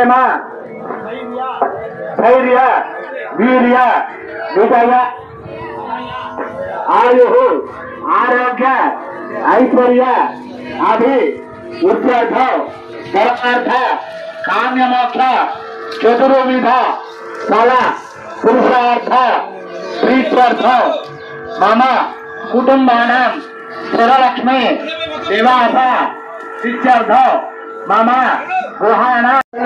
క్షేమ ధైర్య వీర్య విజయ ఆయు ఆరోగ్య ఐశ్వర్య అభి ఉద్యోగ ధర్మార్థ కామ్యమోక్ష చతుర్విధ ఫల పురుషార్థ ప్రీత్యర్థ మమ కుటుంబానం స్థిరలక్ష్మి నివాస సిద్ధ్యర్థ మమ గృహాణ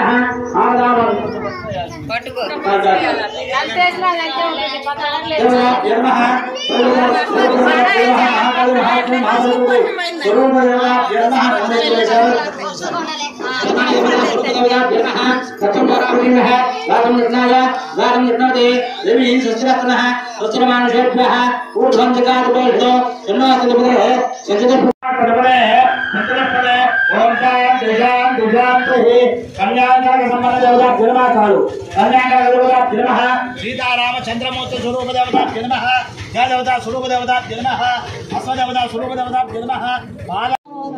సీతారామచంద్రమూర్తి స్వరూప దేవత జన్మ దేవత స్వరూప దేవత జన్మ అశ్వదేవత స్వరూప దేవత జన్మ బాగా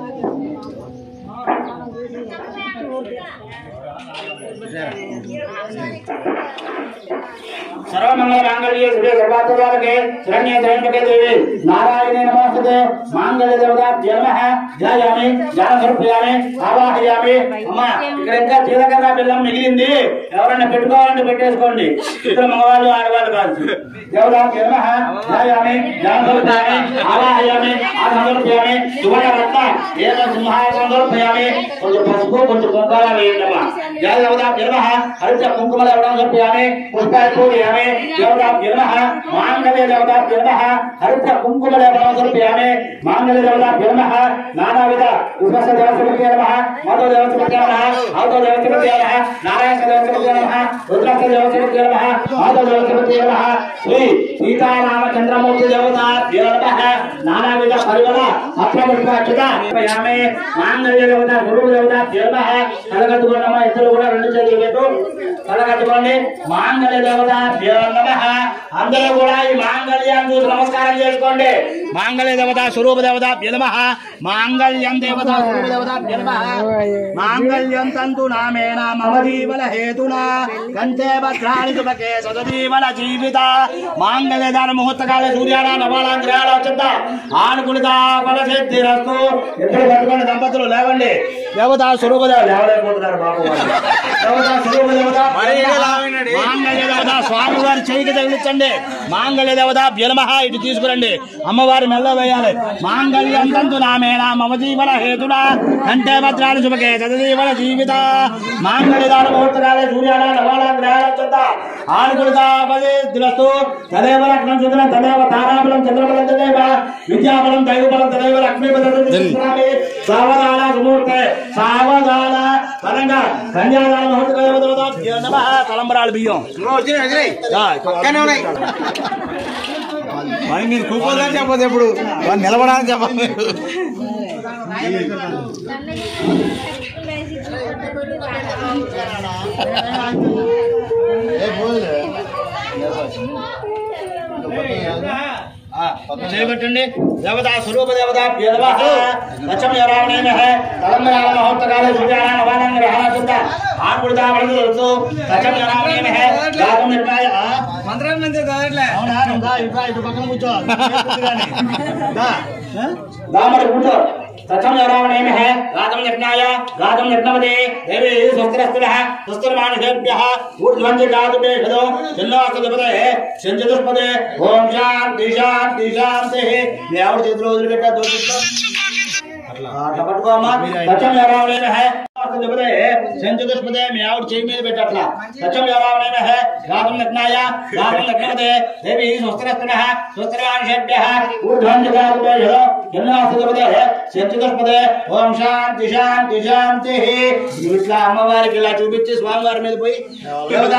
సర్వమంగళ మాంగళ్యే శివే సర్వాత్మజాతకే శరణ్యే త్రయంబకే దేవి నారాయణే నమస్తే మాంగళ్య దేవత జన్మ ధ్యాయామి ధ్యాన సమర్పయామి ఆవాహయామి అమ్మ ఇక్కడ ఇంకా జీలకర్ర బెల్లం మిగిలింది ఎవరైనా పెట్టుకోవాలంటే పెట్టేసుకోండి ఇక్కడ మగవాళ్ళు ఆడవాళ్ళు కాదు దేవత జన్మ ధ్యాయామి ధ్యాన సమర్పయామి ఆవాహయామి ఆ సమర్పయామి సువర్ణ రత్న ఏక సింహాయ సమర్పయామి కొంచెం పసుపు కొంచెం కుంకాల వేయండమ్మా జయ దేవత జన్మ హరిత కుంకుమల ఎవడం సమర్పయామి పుష్పాయ పూజయామి దేవత జన్మ మాంగళ్య దేవత జన్మ హరిత కుంకుమల ఎవడం సమర్పయామి మాంగళ్య దేవత జన్మ నానావిధ పుష్పస్య దేవత నమ మాధవ దేవత నమ ఆదో దేవత నమ నారాయణ దేవత నమ రుద్రస్య దేవత నమ మాధవ దేవత నమ శ్రీ సీతారామచంద్రమూర్తి దేవత నమ నానావిధ పరివర అప్రపుష్పాక్షిత సమర్పయామి మాంగళ్య దేవత గురువు దేవత నమ కలగట్టుకోండమ్మా ఇద్దరు కూడా రెండు చేతులు పెట్టు కలగట్టుకోండి మాంగళ్య దేవత నమ అందరూ కూడా ఈ మాంగళ్యాన్ని చూసి నమస్కారం చేసుకోండి మాంగళ్య దేవత స్వరూప దేవత నమ మాంగళ్యం దేవత స్వరూప దేవత నమ మాంగళ్యం తంతు నామేన మమ జీవన హేతునా కంతే భద్రాణి తుమకే సదజీవన జీవిత మాంగళ్య దాన ముహూర్తకాల సూర్యాన నవాళాం గ్రహాల చెత్త ఆనుకులిత ఫల సిద్ధిరస్తు ఇద్దరు పట్టుకోండి దంపతులు లేవండి దేవత స్వరూప దేవత లేవలేకపోతున్నారు బాబు వాళ్ళు. దేవత స్వరూప దేవత మాంగళ్య దేవత స్వామి వారి చేయికి తగిలించండి మాంగళ్య దేవత బ్యలమహ ఇటు తీసుకురండి అమ్మవారి మెల్ల వేయాలి మాంగళ్యం తంతు నామేన మమ జీవన హేతున కంటే భద్రాలు శుభకే సదజీవన జీవిత మాంగళ్య దాన ముహూర్తకాలే సూర్యాల నవాల గ్రహాల చెత్త ఆనుకులిత పదే దిలస్తు తదేవ లగ్నం సుదన తదేవ తారాబలం చంద్రబలం తదేవ విద్యాబలం దైవబలం తదేవ లక్ష్మీబలం సావధాన సుమూర్తే సావధాన పరంగా కన్యాదాన ముహూర్త నమ తలంబరాలు బియ్యం మరి మీరు కూపోదని చెప్పదు ఎప్పుడు వాళ్ళు నిలబడాలని చెప్పాలి మీరు చేయబట్టండి దేవతా స్వరూప దేవత లక్ష్మ రావణే తలంబరాల మహోత్తకాలే సూర్యాన నవానం గ్రహణ శుద్ధ ఆకుడితా వడదు లక్ష్మ రావణే గాతం నిర్ణయ మంత్రం మంది చదవట్లే అవునా ఇంకా ఇంకా ఇటు పక్కన కూర్చో దా దా మరి కూర్చో సత్యం రావణేమ గాతం నిర్ణాయ గాతం నిర్ణవదే దేవి స్వస్తిరస్తులః స్వస్తిర్మానుషేభ్యः ఊర్ధ్వంజి గాతుమే భదో జన్మాసదపదే సంచతుష్పదే ఓం శాంతి శాంతి శాంతి మీ ఆవిడ చేతిలో వదిలిపెట్టా దోషిట్లో అట్లా పట్టుకోమ్మా సత్యం రావణేమ జపదే సంచతుష్పదే మీ ఆవిడ చేయి మీద పెట్టట్లా సత్యం రావణేమ గాతం నిర్ణాయ గాతం నిర్ణవదే దేవి స్వస్తిరస్తులః స్వస్తిర్మానుషేభ్యः ఊర్ధ్వంజి గాతుమే భదో జన్మాసదపదే చతుర్పదే ఓం శాంతి శాంతి శాంతి ఇది ఇట్లా అమ్మవారికి ఇలా చూపించి స్వామివారి మీద పోయి దేవతా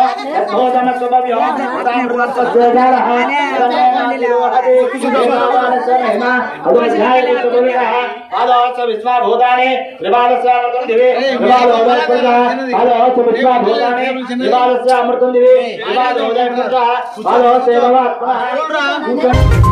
చిన్నదే పాదోస్య మహిమ అదోధ్యాయ విష్ణుపురుషः పాదోస్య విశ్వభూతాని త్రిపాదస్య అమృతం దివి త్రిపాదోదయ పురుషः పాదోస్య విశ్వభూతాని త్రిపాదస్య అమృతం దివి త్రిపాదోదయ పురుషः పాదోస్య భగవాత్మనः